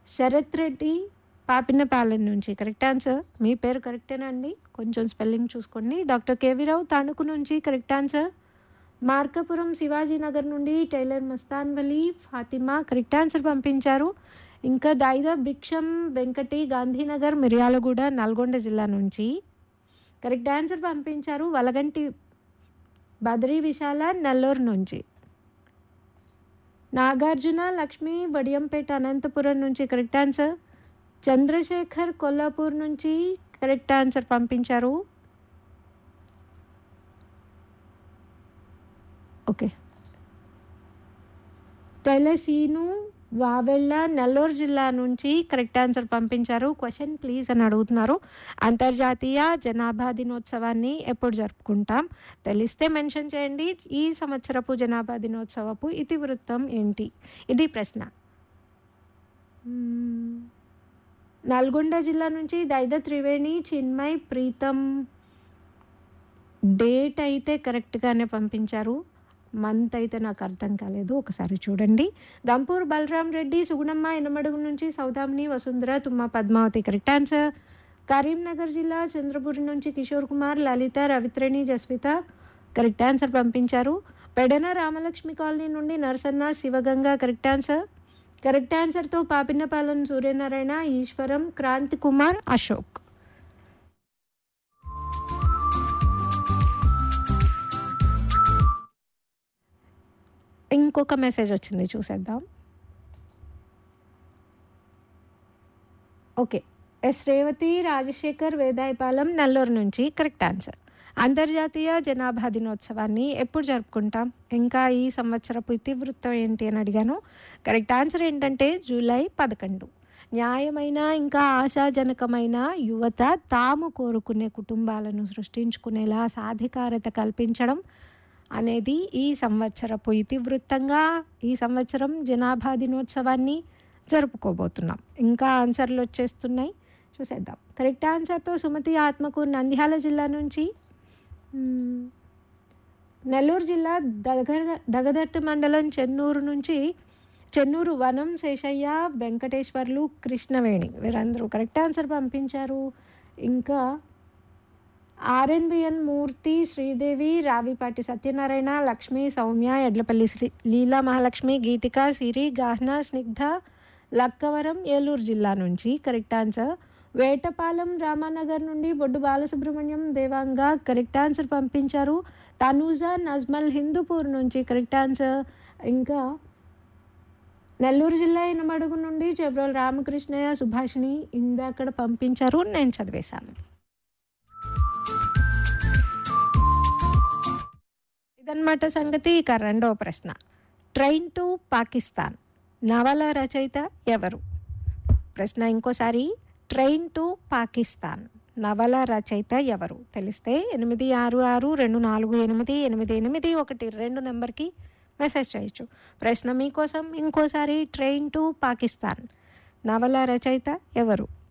శరత్ రెడ్డి పాపినపాలెం నుంచి correct answer మీ పేరు కరెక్టేనా అండి కొంచెం స్పెల్లింగ్ చూసుకోండి డాక్టర్ కేవీరావు తణుకు నుంచి కరెక్ట్ ఆన్సర్ మార్కాపురం శివాజీనగర్ నుండి tailor Mastan Vali Fatima correct answer పంపించారు ఇంకా దాయిదా భిక్షం వెంకటి గాంధీనగర్ మిర్యాలగూడ నల్గొండ జిల్లా నుంచి కరెక్ట్ ఆన్సర్ పంపించారు వలగంటి బద్రీ విశాల నెల్లూరు నుంచి నాగార్జున లక్ష్మి బడియంపేట అనంతపురం నుంచి కరెక్ట్ ఆన్సర్ చంద్రశేఖర్ కొల్లాపూర్ నుంచి కరెక్ట్ ఆన్సర్ పంపించారు ఓకే టైలర్ సీను వావెళ్ళ నెల్లూరు జిల్లా నుంచి కరెక్ట్ ఆన్సర్ పంపించారు క్వశ్చన్ ప్లీజ్ అని అడుగుతున్నారు అంతర్జాతీయ జనాభా దినోత్సవాన్ని ఎప్పుడు జరుపుకుంటాం తెలిస్తే మెన్షన్ చేయండి ఈ సంవత్సరపు జనాభా దినోత్సవపు ఇతివృత్తం ఏంటి ఇది ప్రశ్న మ్మ్. నల్గొండ జిల్లా నుంచి దైద త్రివేణి చిన్మయ్ ప్రీతం డేట్ అయితే కరెక్ట్గానే పంపించారు మంత్ అయితే నాకు అర్థం కాలేదు ఒకసారి చూడండి దంపూర్ బలరాం రెడ్డి సుగుణమ్మ ఎనమడుగు నుంచి సౌదామిని వసుంధర తుమ్మ పద్మావతి కరెక్ట్ ఆన్సర్ కరీంనగర్ జిల్లా చంద్రపూర్ నుంచి కిషోర్ కుమార్ లలిత రవిత్రేణి జస్విత కరెక్ట్ ఆన్సర్ పంపించారు పెడన రామలక్ష్మి కాలనీ నుండి Narasanna Sivaganga correct answer correct ఆన్సర్తో పాపిన్నపాలెం సూర్యనారాయణ ఈశ్వరం క్రాంతి కుమార్ అశోక్ ఇంకొక మెసేజ్ వచ్చింది చూసేద్దాం ఓకే ఎస్ రేవతి రాజశేఖర్ వేదాయపాలెం నెల్లూరు నుంచి కరెక్ట్ ఆన్సర్ అంతర్జాతీయ జనాభా దినోత్సవాన్ని ఎప్పుడు జరుపుకుంటాం ఇంకా ఈ సంవత్సరపు ఇతివృత్తం ఏంటి అని అడిగాను కరెక్ట్ ఆన్సర్ ఏంటంటే జూలై పదకొండు న్యాయమైన ఇంకా ఆశాజనకమైన యువత తాము కోరుకునే కుటుంబాలను సృష్టించుకునేలా సాధికారత కల్పించడం అనేది ఈ సంవత్సరపు ఇతివృత్తంగా ఈ సంవత్సరం జనాభా దినోత్సవాన్ని జరుపుకోబోతున్నాం ఇంకా ఆన్సర్లు వచ్చేస్తున్నాయి చూసేద్దాం కరెక్ట్ ఆన్సర్తో సుమతి ఆత్మకు నంద్యాల జిల్లా నుంచి మ్మ్, నెల్లూరు జిల్లా దగ దగదర్తి మండలం చెన్నూరు నుంచి చెన్నూరు వనం శేషయ్య వెంకటేశ్వర్లు కృష్ణవేణి వీరందరూ కరెక్ట్ ఆన్సర్ పంపించారు ఇంకా ఆర్ఎన్బిఎన్ మూర్తి శ్రీదేవి రావిపాటి సత్యనారాయణ లక్ష్మి సౌమ్య ఎడ్లపల్లి శ్రీ లీలా మహాలక్ష్మి గీతిక సిరి గాహ్న స్నిగ్ధ లక్కవరం ఏలూరు జిల్లా నుంచి కరెక్ట్ ఆన్సర్ వేటపాలెం రామానగర్ నుండి బొడ్డు బాలసుబ్రహ్మణ్యం దేవాంగ కరెక్ట్ ఆన్సర్ పంపించారు తనూజా నజ్మల్ హిందూపూర్ నుంచి కరెక్ట్ ఆన్సర్ ఇంకా నెల్లూరు జిల్లా ఇనమడుగు నుండి చెబ్రోల్ రామకృష్ణయ్య సుభాషిణి ఇందాకడ పంపించారు నేను చదివేశాను ఇదన్నమాట సంగతి ఇక రెండవ ప్రశ్న ట్రైన్ టు పాకిస్తాన్ నవల రచయిత ఎవరు ప్రశ్న ఇంకోసారి ట్రైన్ టు పాకిస్తాన్ నవల రచయిత ఎవరు తెలిస్తే ఎనిమిది ఆరు ఆరు రెండు నాలుగు ఎనిమిది ఎనిమిది ఎనిమిది ఒకటి రెండు నెంబర్కి మెసేజ్ చేయొచ్చు ప్రశ్న మీకోసం ఇంకోసారి ట్రైన్ టు పాకిస్తాన్ నవల రచయిత ఎవరు